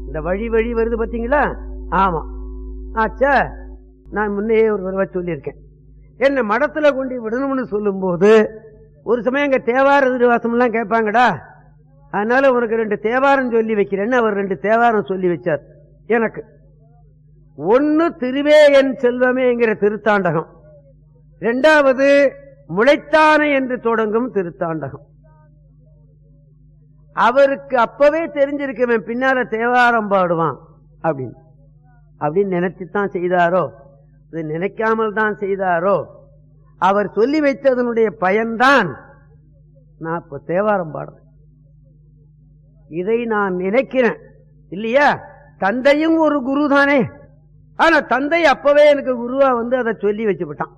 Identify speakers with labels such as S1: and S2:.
S1: இந்த வழி வழி வருது பாத்தீங்களா ஆமா ஆச்சா நான் முன்னையே ஒரு தடவை சொல்லியிருக்கேன் என்ன மடத்துல கொண்டு விடணும்னு சொல்லும்போது ஒரு சமயம் எங்க தேவார திருவாசம் எல்லாம் கேட்பாங்கடா அதனால உனக்கு ரெண்டு தேவாரம் சொல்லி வைக்கிறேன்னு அவர் ரெண்டு தேவாரம் சொல்லி வச்சார் எனக்கு ஒன்னு திருவே என் செல்வமேங்கிற திருத்தாண்டகம் இரண்டாவது முளைத்தானை என்று தொடங்கும் திருத்தாண்டகம் அவருக்கு அப்பவே தெரிஞ்சிருக்கவன் பின்னால தேவாரம் பாடுவான் அப்படின்னு அப்படின்னு நினைச்சுத்தான் செய்தாரோ இது நினைக்காமல் தான் செய்தாரோ அவர் சொல்லி வைத்ததனுடைய பயன்தான் நான் இப்ப தேவாரம் பாடுறேன் இதை நான் நினைக்கிறேன் இல்லையா தந்தையும் ஒரு குரு தானே ஆனா தந்தை அப்பவே எனக்கு குருவா வந்து அதை சொல்லி வச்சுவிட்டான்